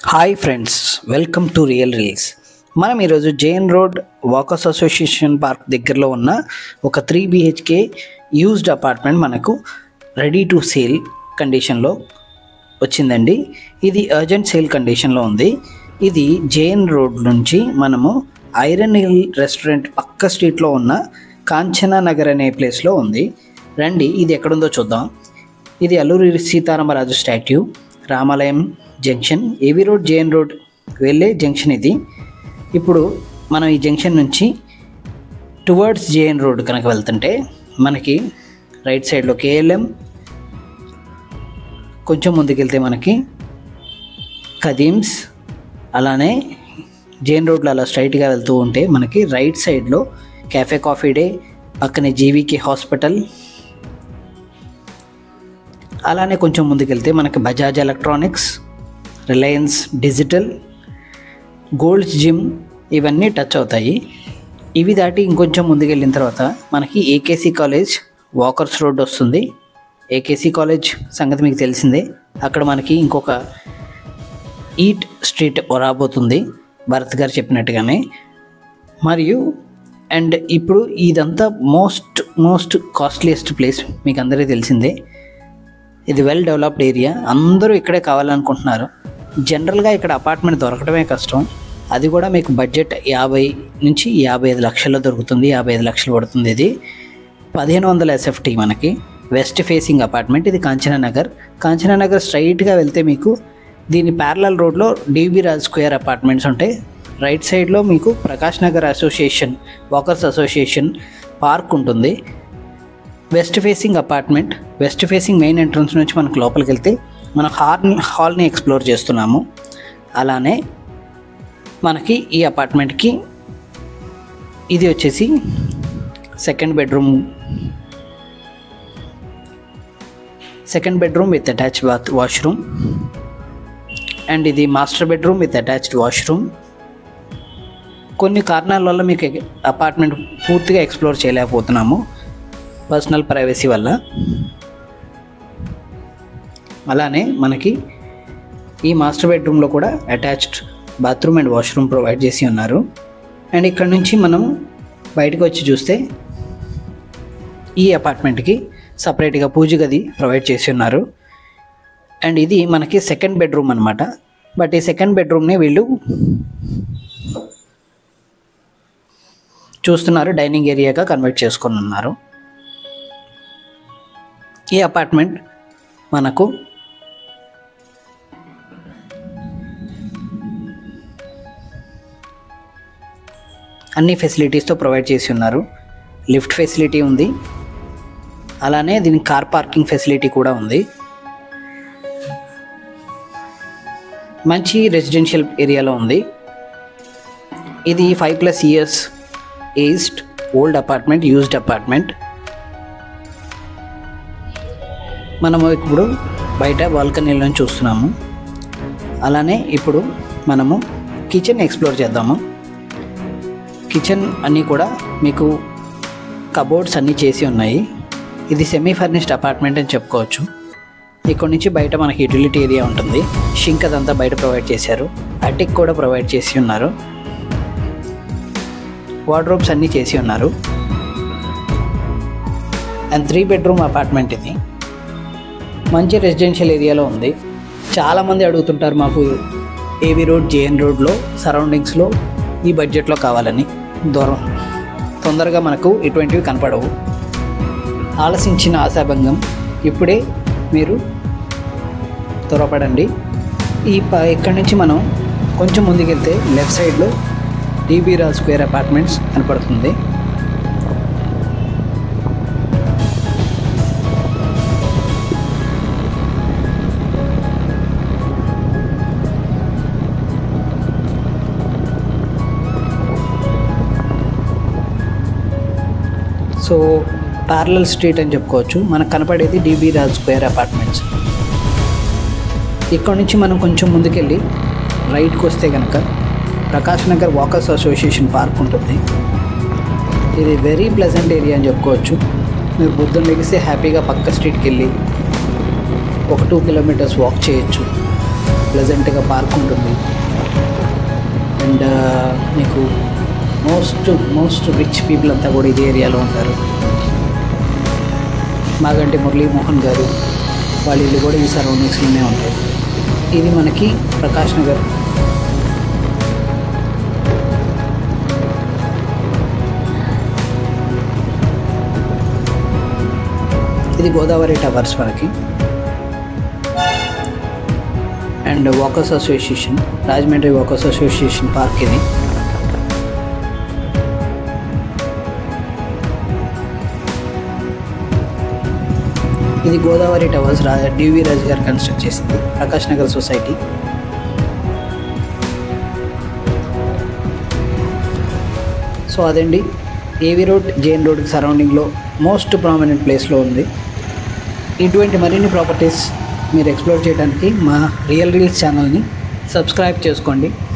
hi friends welcome to real reels మనం ఈరోజు Jain road walkers association park దగ్గరలో ఉన్న ఒక త్రీ బిహెచ్కే యూజ్డ్ అపార్ట్మెంట్ మనకు రెడీ టు సేల్ కండిషన్లో వచ్చిందండి ఇది అర్జెంట్ సేల్ కండిషన్లో ఉంది ఇది జైన్ రోడ్ నుంచి మనము ఐరన్ హిల్ రెస్టారెంట్ పక్క స్ట్రీట్లో ఉన్న కాంచనా నగర్ అనే ప్లేస్లో ఉంది రండి ఇది ఎక్కడుందో చూద్దాం ఇది Alluri Sitaramaraju statue Ramalayam junction AV road JN road వెళ్ళే జంక్షన్ ఇది ఇప్పుడు మనం ఈ జంక్షన్ నుంచి టువర్డ్స్ జేఎన్ రోడ్ కనుక వెళ్తుంటే మనకి రైట్ సైడ్లో కేఎల్ఎం కొంచెం ముందుకెళ్తే మనకి కదీమ్స్ అలానే జైన్ రోడ్లో అలా స్ట్రైట్గా వెళ్తూ ఉంటే మనకి రైట్ సైడ్లో క్యాఫే కాఫీ డే పక్కనే జీవీకే హాస్పిటల్ అలానే కొంచెం ముందుకెళ్తే మనకి Bajaj electronics Reliance digital gold gym ఇవన్నీ టచ్ అవుతాయి ఇవి దాటి ఇంకొంచెం ముందుకెళ్ళిన తర్వాత మనకి ఏకేసీ కాలేజ్ వాకర్స్ రోడ్ వస్తుంది ఏకేసీ కాలేజ్ సంగతి మీకు తెలిసిందే అక్కడ మనకి ఇంకొక ఈట్ స్ట్రీట్ రాబోతుంది భరత్ గారు చెప్పినట్టుగానే మరియు అండ్ ఇప్పుడు ఇదంతా మోస్ట్ మోస్ట్ కాస్ట్లీయెస్ట్ ప్లేస్ మీకు అందరికీ తెలిసిందే ఇది వెల్ డెవలప్డ్ ఏరియా అందరూ ఇక్కడే కావాలనుకుంటున్నారు జనరల్గా ఇక్కడ అపార్ట్మెంట్ దొరకడమే కష్టం అది కూడా మీకు బడ్జెట్ యాభై నుంచి యాభై ఐదు లక్షల్లో దొరుకుతుంది యాభై ఐదు లక్షలు పడుతుంది ఇది పదిహేను వందల ఎస్ఎఫ్టీ మనకి వెస్ట్ ఫేసింగ్ అపార్ట్మెంట్ ఇది కాంచనా నగర్ కాంచనా నగర్ స్ట్రైట్గా వెళ్తే మీకు దీని ప్యారలల్ రోడ్లో డీబీ రాజ్ స్క్వేర్ అపార్ట్మెంట్స్ ఉంటాయి రైట్ సైడ్లో మీకు Prakash Nagar association walkers association park ఉంటుంది west facing apartment west facing main entrance నుంచి మనకు లోపలికి వెళ్తే మన హాల్ హాల్ని ఎక్స్ప్లోర్ చేస్తున్నాము అలానే మనకి ఈ అపార్ట్మెంట్కి ఇది వచ్చేసి second bedroom second bedroom with attached bath washroom and ఇది master bedroom with attached washroom కొన్ని కారణాల వల్ల మీకు అపార్ట్మెంట్ పూర్తిగా ఎక్స్ప్లోర్ చేయలేకపోతున్నాము పర్సనల్ ప్రైవసీ వల్ల అలానే మనకి ఈ మాస్టర్ బెడ్రూమ్లో కూడా attached bathroom and washroom provide చేసి ఉన్నారు అండ్ ఇక్కడ నుంచి మనం బయటకు వచ్చి చూస్తే ఈ అపార్ట్మెంట్కి సపరేట్గా పూజ గది ప్రొవైడ్ చేసి ఉన్నారు అండ్ ఇది మనకి సెకండ్ బెడ్రూమ్ అనమాట బట్ ఈ సెకండ్ బెడ్రూమ్ని వీళ్ళు చూస్తున్నారు డైనింగ్ ఏరియాగా కన్వర్ట్ చేసుకొని ఉన్నారు ఈ అపార్ట్మెంట్ మనకు అన్ని ఫెసిలిటీస్తో ప్రొవైడ్ చేసి ఉన్నారు లిఫ్ట్ ఫెసిలిటీ ఉంది అలానే దీనికి కార్ పార్కింగ్ ఫెసిలిటీ కూడా ఉంది మంచి రెసిడెన్షియల్ ఏరియాలో ఉంది ఇది five plus years aged old apartment used apartment మనము ఇప్పుడు బయట బాల్కనీలో చూస్తున్నాము అలానే ఇప్పుడు మనము కిచెన్ ఎక్స్ప్లోర్ చేద్దాము కిచెన్ అన్నీ కూడా మీకు కబోర్డ్స్ అన్నీ చేసి ఉన్నాయి ఇది సెమీ ఫర్నిష్డ్ అపార్ట్మెంట్ అని చెప్పుకోవచ్చు ఇక్కడ నుంచి బయట మనకి యూటిలిటీ ఏరియా ఉంటుంది షింక్ అదంతా బయట ప్రొవైడ్ చేశారు అటిక్ కూడా ప్రొవైడ్ చేసి ఉన్నారు వార్డ్రోబ్స్ అన్నీ చేసి ఉన్నారు అండ్ త్రీ బెడ్రూమ్ అపార్ట్మెంట్ ఇది మంచి రెసిడెన్షియల్ ఏరియాలో ఉంది చాలామంది అడుగుతుంటారు మాకు ఏవి రోడ్ జేఎన్ రోడ్లో సరౌండింగ్స్లో ఈ బడ్జెట్లో కావాలని దూరం తొందరగా మనకు ఇటువంటివి కనపడవు ఆలసించిన ఆశాభంగం ఇప్పుడే మీరు త్వరపడండి ఈ ప ఇక్కడి నుంచి మనం కొంచెం ముందుకెళ్తే లెఫ్ట్ సైడ్లో డీబీ రాజ్ స్క్వేర్ అపార్ట్మెంట్స్ కనపడుతుంది సో ప్యారలల్ స్ట్రీట్ అని చెప్పుకోవచ్చు మనకు కనపడేది డీబీ రాజ్ స్క్వేర్ అపార్ట్మెంట్స్ ఇక్కడ నుంచి మనం కొంచెం ముందుకెళ్ళి రైట్కి వస్తే కనుక Prakash Nagar walkers association park ఉంటుంది ఇది వెరీ ప్లెజెంట్ ఏరియా అని చెప్పుకోవచ్చు మీరు బుద్ధం లెగిస్తే హ్యాపీగా పక్క స్ట్రీట్కి వెళ్ళి ఒక టూ కిలోమీటర్స్ వాక్ చేయొచ్చు ప్లెజెంట్గా పార్క్ ఉంటుంది అండ్ మీకు మోస్ట్ మోస్ట్ రిచ్ పీపుల్ అంతా కూడా ఇదే ఏరియాలో ఉంటారు మాగంటి మురళీమోహన్ గారు వాళ్ళ ఇల్లు కూడా ఈ సరౌండింగ్స్లోనే ఉంటాయి ఇది మనకి ప్రకాష్ నగర్ ఇది గోదావరి టవర్స్ మనకి and walkers association Rajahmundry walkers association park ఇది ఇది గోదావరి టవర్స్ రా డివి రాజు గారు కన్స్ట్రక్ట్ చేసింది ప్రకాష్ నగర్ సొసైటీ సో అదండి ఏవి రోడ్ జైన్ రోడ్ సరౌండింగ్లో మోస్ట్ ప్రామినెంట్ ప్లేస్లో ఉంది ఇటువంటి మరిన్ని ప్రాపర్టీస్ మీరు ఎక్స్ప్లోర్ చేయడానికి మా రియల్ రీల్స్ ఛానల్ని సబ్స్క్రైబ్ చేసుకోండి